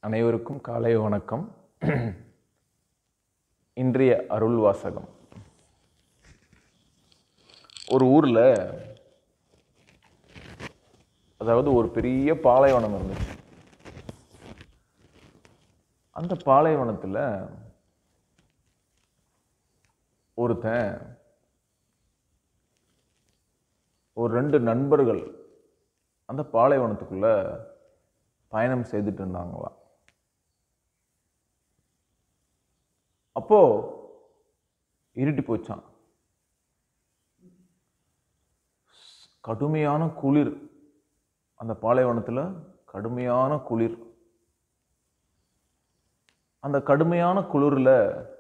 அனைவருக்கும் காலை வணக்கம் இன்றைய அருள் வாசகம் ஒரு ஊரில் அதாவது ஒரு பெரிய பாலைவனம் இருந்துச்சு அந்த பாலைவனத்தில் ஒருத்தன் ஒரு ரெண்டு நண்பர்கள் அந்த பாலைவனத்துக்குள்ள பயணம் செய்துட்டு இருந்தாங்களாம் அப்போ இருட்டி போச்சான் கடுமையான குளிர் அந்த பாலைவனத்தில் கடுமையான குளிர் அந்த கடுமையான குளிரில்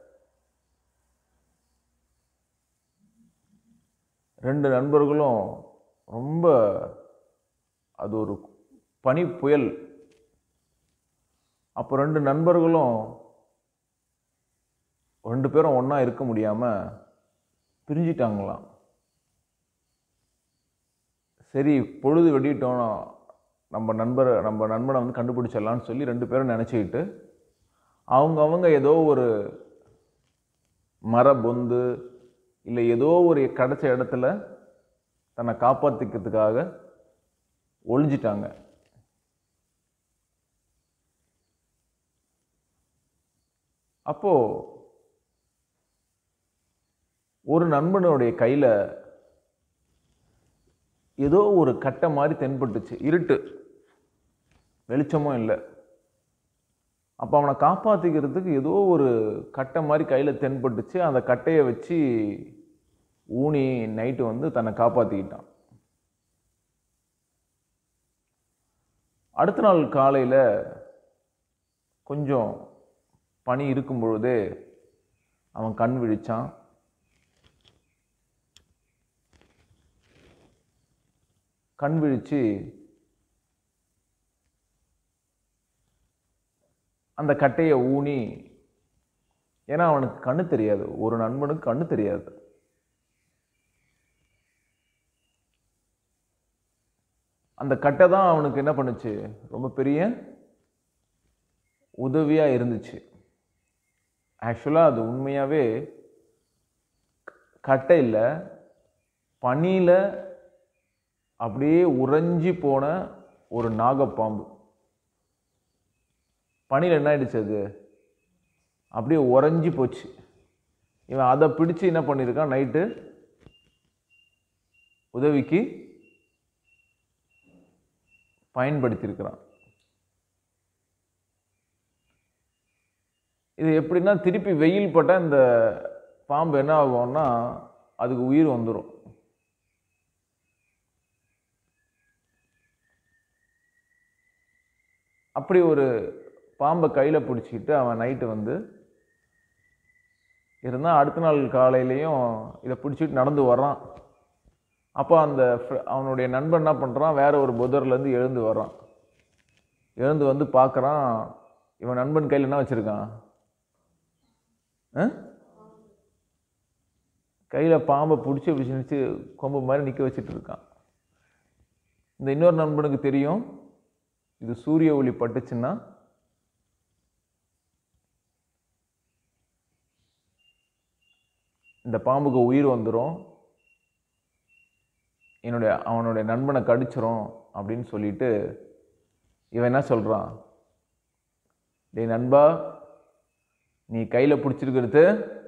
ரெண்டு நண்பர்களும் ரொம்ப அது ஒரு பனி புயல் அப்போ ரெண்டு நண்பர்களும் ரெண்டு பேரும் ஒன்றா இருக்க முடியாமல் பிரிஞ்சிட்டாங்களாம் சரி பொழுது வெடிட்டோம் நம்ம நண்பர் நம்ம நண்பனை வந்து கண்டுபிடிச்சிடலான்னு சொல்லி ரெண்டு பேரும் நினச்சிக்கிட்டு அவங்க அவங்க ஏதோ ஒரு மர பொந்து இல்லை ஏதோ ஒரு கிடைச்ச இடத்துல தன்னை காப்பாற்றிக்கிறதுக்காக ஒளிஞ்சிட்டாங்க அப்போ ஒரு நண்பனுடைய கையில் ஏதோ ஒரு கட்டை மாதிரி தென்பட்டுச்சு இருட்டு வெளிச்சமும் இல்லை அப்போ அவனை காப்பாற்றிக்கிறதுக்கு ஏதோ ஒரு கட்டை மாதிரி கையில் தென்பட்டுச்சு அந்த கட்டையை வச்சு ஊனி நைட்டு வந்து தன்னை காப்பாற்றிக்கிட்டான் அடுத்த நாள் காலையில் கொஞ்சம் பனி இருக்கும் பொழுதே அவன் கண் விழிச்சான் கண் விழிச்சு அந்த கட்டையை ஊனி ஏன்னா அவனுக்கு கண்ணு தெரியாது ஒரு நண்பனுக்கு கண்ணு தெரியாது அந்த கட்டை தான் அவனுக்கு என்ன பண்ணுச்சு ரொம்ப பெரிய உதவியாக இருந்துச்சு ஆக்சுவலாக அது உண்மையாகவே கட்டை இல்லை பனியில் அப்படியே உறைஞ்சி போன ஒரு நாகப்பாம்பு பனியில் என்ன ஆயிடுச்சு அது அப்படியே உறைஞ்சி போச்சு இவன் அதை பிடிச்சு என்ன பண்ணியிருக்கான் நைட்டு உதவிக்கு பயன்படுத்தியிருக்கிறான் இது எப்படின்னா திருப்பி வெயில் பட்டால் இந்த பாம்பு என்ன ஆகும்னா அதுக்கு உயிர் வந்துடும் அப்படி ஒரு பாம்பை கையில் பிடிச்சிக்கிட்டு அவன் நைட்டு வந்து இருந்தால் அடுத்த நாள் காலையிலையும் இதை பிடிச்சிட்டு நடந்து வர்றான் அப்போ அந்த fr- அவனுடைய நண்பன் என்ன பண்ணுறான் வேற ஒரு புதர்லேருந்து எழுந்து வர்றான் எழுந்து வந்து பார்க்குறான் இவன் நண்பன் கையில் என்ன வச்சுருக்கான் கையில் பாம்பை பிடிச்சி பிடிச்சி நினச்சி கொம்பு மாதிரி நிற்க வச்சுட்டு இருக்கான் இந்த இன்னொரு நண்பனுக்கு தெரியும் இது சூரிய ஒளி பட்டுச்சுன்னா இந்த பாம்புக்கு உயிர் வந்துடும் என்னுடைய அவனுடைய நண்பனை கடிச்சிரும் அப்படின்னு சொல்லிட்டு இவன் என்ன சொல்கிறான் டேய் நண்பா நீ கையில் பிடிச்சிருக்கிறது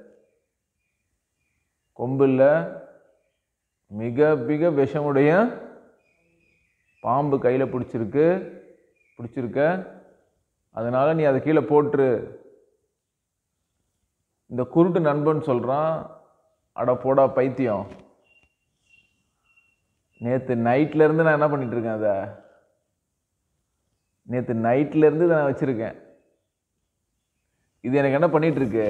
கொம்பு இல்லை மிக மிக விஷமுடைய பாம்பு கையில் பிடிச்சிருக்கு பிடிச்சிருக்க அதனால நீ அதை கீழே போட்டுரு இந்த குருட்டு நண்பன் சொல்கிறான் அட போடா பைத்தியம் நேற்று நைட்லேருந்து நான் என்ன பண்ணிட்டு இருக்கேன் அதை நேற்று நைட்லேருந்து இதை நான் வச்சுருக்கேன் இது எனக்கு என்ன பண்ணிட்டு இருக்கு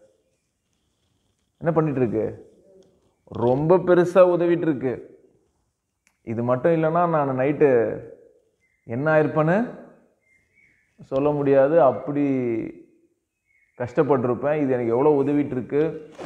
என்ன பண்ணிட்டு இருக்கு ரொம்ப பெருசாக உதவிட்டு இருக்கு இது மட்டும் இல்லைன்னா நான் நைட்டு என்ன ஆயிருப்பேன்னு சொல்ல முடியாது அப்படி கஷ்டப்பட்டிருப்பேன் இது எனக்கு எவ்வளோ உதவிட்டு இருக்கு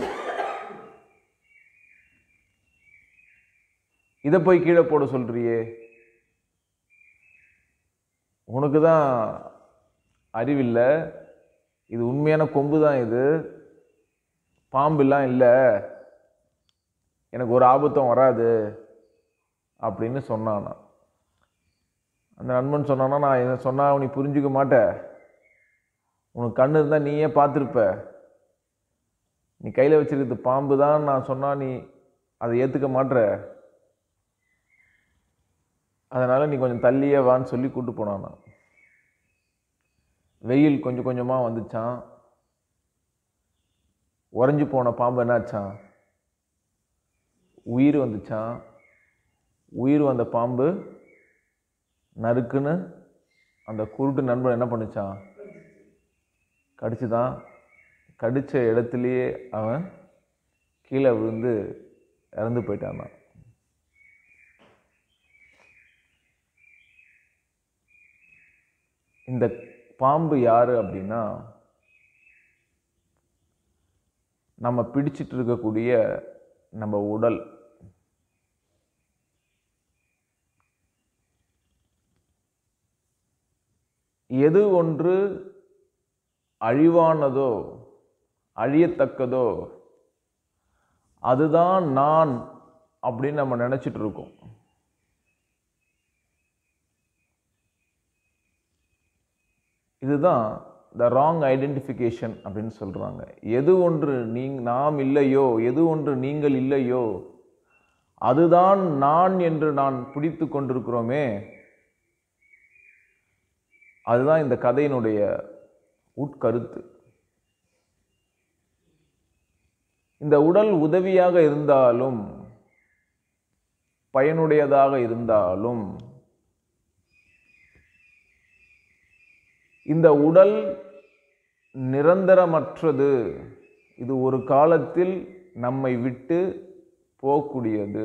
இதை போய் கீழே போட சொல்றியே உனக்கு தான் அறிவில்லை இது உண்மையான கொம்பு தான் இது பாம்புலாம் இல்லை எனக்கு ஒரு ஆபத்தும் வராது அப்படின்னு சொன்னானா அந்த நண்பன் சொன்னானா நான் இதை சொன்னால் நீ புரிஞ்சுக்க மாட்ட உனக்கு கண்ணு இருந்தால் நீயே பார்த்துருப்ப நீ கையில் வச்சிருக்கிறது பாம்பு தான் நான் சொன்னால் நீ அதை ஏற்றுக்க மாட்ற அதனால் நீ கொஞ்சம் தள்ளியே வான்னு சொல்லி கூட்டு போனானா வெயில் கொஞ்சம் கொஞ்சமாக வந்துச்சான் உறைஞ்சி போன பாம்பு என்னாச்சான் உயிர் வந்துச்சான் உயிர் வந்த பாம்பு நறுக்குன்னு அந்த குருட்டு நண்பன் என்ன பண்ணுச்சான் கடிச்சுதான் கடித்த இடத்துலையே அவன் கீழே விழுந்து இறந்து போயிட்டான் இந்த பாம்பு யாரு அப்படின்னா நம்ம பிடிச்சிட்டு இருக்கக்கூடிய நம்ம உடல் எது ஒன்று அழிவானதோ அழியத்தக்கதோ அதுதான் நான் அப்படின்னு நம்ம நினச்சிட்டு இருக்கோம் இதுதான் த ராங் ஐடென்டிஃபிகேஷன் அப்படின்னு சொல்கிறாங்க எது ஒன்று நீங் நாம் இல்லையோ எது ஒன்று நீங்கள் இல்லையோ அதுதான் நான் என்று நான் பிடித்து கொண்டிருக்கிறோமே அதுதான் இந்த கதையினுடைய உட்கருத்து இந்த உடல் உதவியாக இருந்தாலும் பயனுடையதாக இருந்தாலும் இந்த உடல் நிரந்தரமற்றது இது ஒரு காலத்தில் நம்மை விட்டு போகக்கூடியது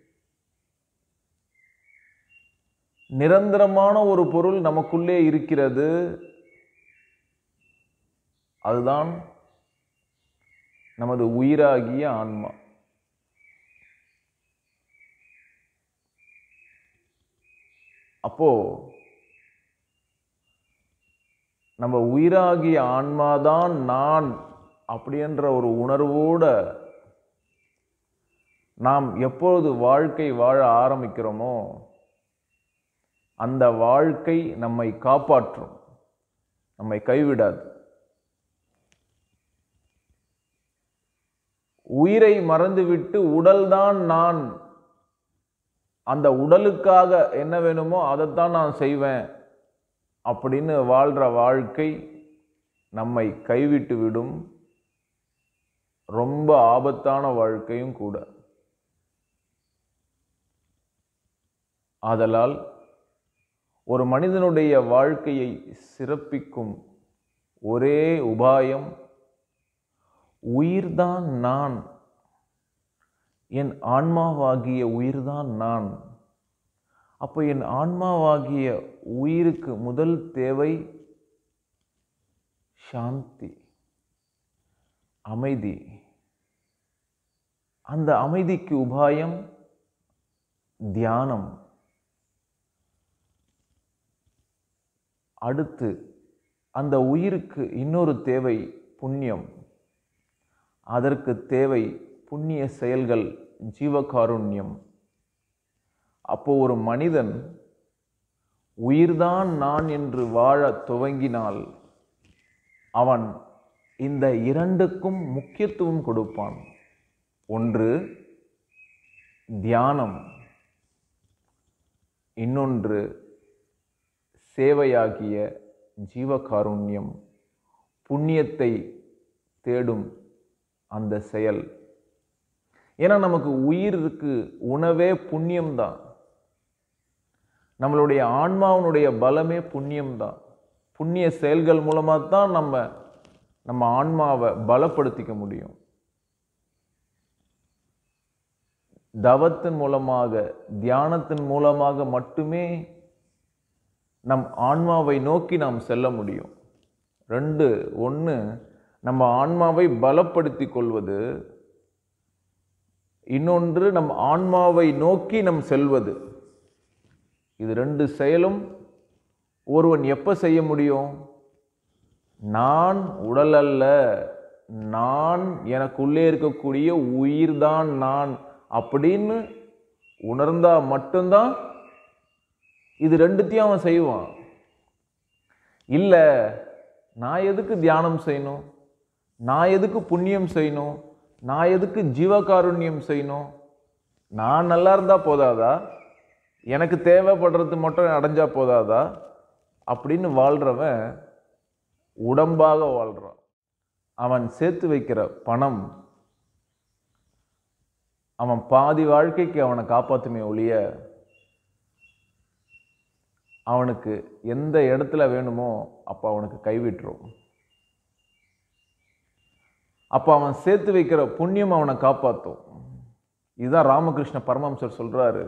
நிரந்தரமான ஒரு பொருள் நமக்குள்ளே இருக்கிறது அதுதான் நமது உயிராகிய ஆன்மா அப்போ நம்ம உயிராகிய ஆன்மாதான் நான் அப்படின்ற ஒரு உணர்வோட நாம் எப்பொழுது வாழ்க்கை வாழ ஆரம்பிக்கிறோமோ அந்த வாழ்க்கை நம்மை காப்பாற்றும் நம்மை கைவிடாது உயிரை மறந்துவிட்டு உடல்தான் நான் அந்த உடலுக்காக என்ன வேணுமோ அதைத்தான் நான் செய்வேன் அப்படின்னு வாழ்கிற வாழ்க்கை நம்மை கைவிட்டு விடும் ரொம்ப ஆபத்தான வாழ்க்கையும் கூட ஆதலால் ஒரு மனிதனுடைய வாழ்க்கையை சிறப்பிக்கும் ஒரே உபாயம் உயிர்தான் நான் என் ஆன்மாவாகிய உயிர்தான் நான் அப்போ என் ஆன்மாவாகிய உயிருக்கு முதல் தேவை சாந்தி அமைதி அந்த அமைதிக்கு உபாயம் தியானம் அடுத்து அந்த உயிருக்கு இன்னொரு தேவை புண்ணியம் அதற்கு தேவை புண்ணிய செயல்கள் ஜீவகாருண்யம் அப்போ ஒரு மனிதன் உயிர்தான் நான் என்று வாழ துவங்கினால் அவன் இந்த இரண்டுக்கும் முக்கியத்துவம் கொடுப்பான் ஒன்று தியானம் இன்னொன்று சேவையாகிய ஜீவகாருண்யம் புண்ணியத்தை தேடும் அந்த செயல் ஏன்னா நமக்கு உயிருக்கு உணவே புண்ணியம்தான் நம்மளுடைய ஆன்மாவினுடைய பலமே புண்ணியம்தான் புண்ணிய செயல்கள் மூலமாக தான் நம்ம நம்ம ஆன்மாவை பலப்படுத்திக்க முடியும் தவத்தின் மூலமாக தியானத்தின் மூலமாக மட்டுமே நம் ஆன்மாவை நோக்கி நாம் செல்ல முடியும் ரெண்டு ஒன்று நம்ம ஆன்மாவை பலப்படுத்தி கொள்வது இன்னொன்று நம் ஆன்மாவை நோக்கி நம் செல்வது இது ரெண்டு செயலும் ஒருவன் எப்போ செய்ய முடியும் நான் உடல் அல்ல நான் எனக்குள்ளே இருக்கக்கூடிய உயிர்தான் நான் அப்படின்னு உணர்ந்தா மட்டும்தான் இது ரெண்டுத்தையும் அவன் செய்வான் இல்லை நான் எதுக்கு தியானம் செய்யணும் நான் எதுக்கு புண்ணியம் செய்யணும் நான் எதுக்கு ஜீவகாருண்யம் செய்யணும் நான் நல்லா இருந்தா போதாதா எனக்கு தேவைப்படுறது மட்டும் அடைஞ்சா போதாதா அப்படின்னு வாழ்றவன் உடம்பாக வாழ்றான் அவன் சேர்த்து வைக்கிற பணம் அவன் பாதி வாழ்க்கைக்கு அவனை காப்பாத்துமே ஒழிய அவனுக்கு எந்த இடத்துல வேணுமோ அப்போ அவனுக்கு கைவிட்டுரும் அப்போ அவன் சேர்த்து வைக்கிற புண்ணியம் அவனை காப்பாற்றும் இதுதான் ராமகிருஷ்ண பரமஹம்சர் சொல்றாரு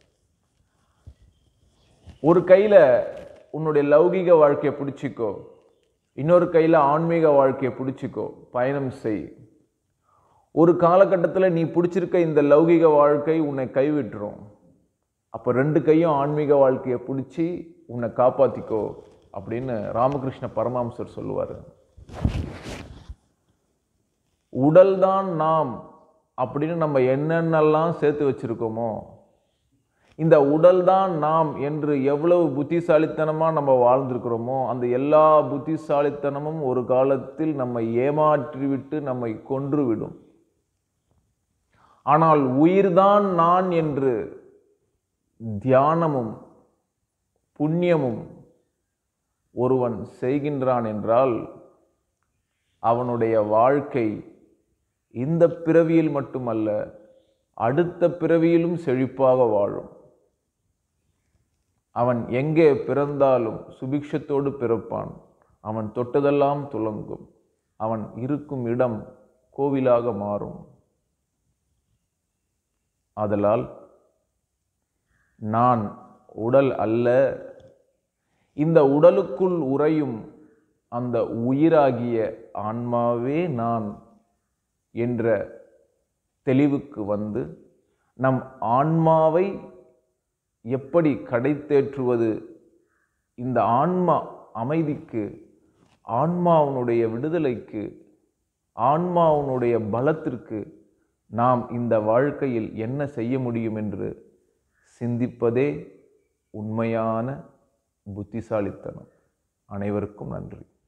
ஒரு கையில உன்னுடைய லௌகிக வாழ்க்கையை பிடிச்சிக்கோ இன்னொரு கையில ஆன்மீக வாழ்க்கையை பிடிச்சிக்கோ பயணம் செய் ஒரு காலகட்டத்தில் நீ பிடிச்சிருக்க இந்த லௌகிக வாழ்க்கை உன்னை கைவிட்டுரும் அப்போ ரெண்டு கையும் ஆன்மீக வாழ்க்கையை பிடிச்சி உன்னை காப்பாத்திக்கோ அப்படின்னு ராமகிருஷ்ண பரமஹம்சர் சொல்லுவார் உடல்தான் நாம் அப்படின்னு நம்ம என்னென்னலாம் சேர்த்து வச்சிருக்கோமோ இந்த உடல்தான் நாம் என்று எவ்வளவு புத்திசாலித்தனமாக நம்ம வாழ்ந்திருக்கிறோமோ அந்த எல்லா புத்திசாலித்தனமும் ஒரு காலத்தில் நம்மை ஏமாற்றிவிட்டு நம்மை கொன்றுவிடும் ஆனால் உயிர்தான் நான் என்று தியானமும் புண்ணியமும் ஒருவன் செய்கின்றான் என்றால் அவனுடைய வாழ்க்கை இந்த பிறவியில் மட்டுமல்ல அடுத்த பிறவியிலும் செழிப்பாக வாழும் அவன் எங்கே பிறந்தாலும் சுபிக்ஷத்தோடு பிறப்பான் அவன் தொட்டதெல்லாம் துலங்கும் அவன் இருக்கும் இடம் கோவிலாக மாறும் ஆதலால் நான் உடல் அல்ல இந்த உடலுக்குள் உறையும் அந்த உயிராகிய ஆன்மாவே நான் என்ற தெளிவுக்கு வந்து நம் ஆன்மாவை எப்படி கடைத்தேற்றுவது இந்த ஆன்மா அமைதிக்கு ஆன்மாவுனுடைய விடுதலைக்கு ஆன்மாவுனுடைய பலத்திற்கு நாம் இந்த வாழ்க்கையில் என்ன செய்ய முடியும் என்று சிந்திப்பதே உண்மையான புத்திசாலித்தனம் அனைவருக்கும் நன்றி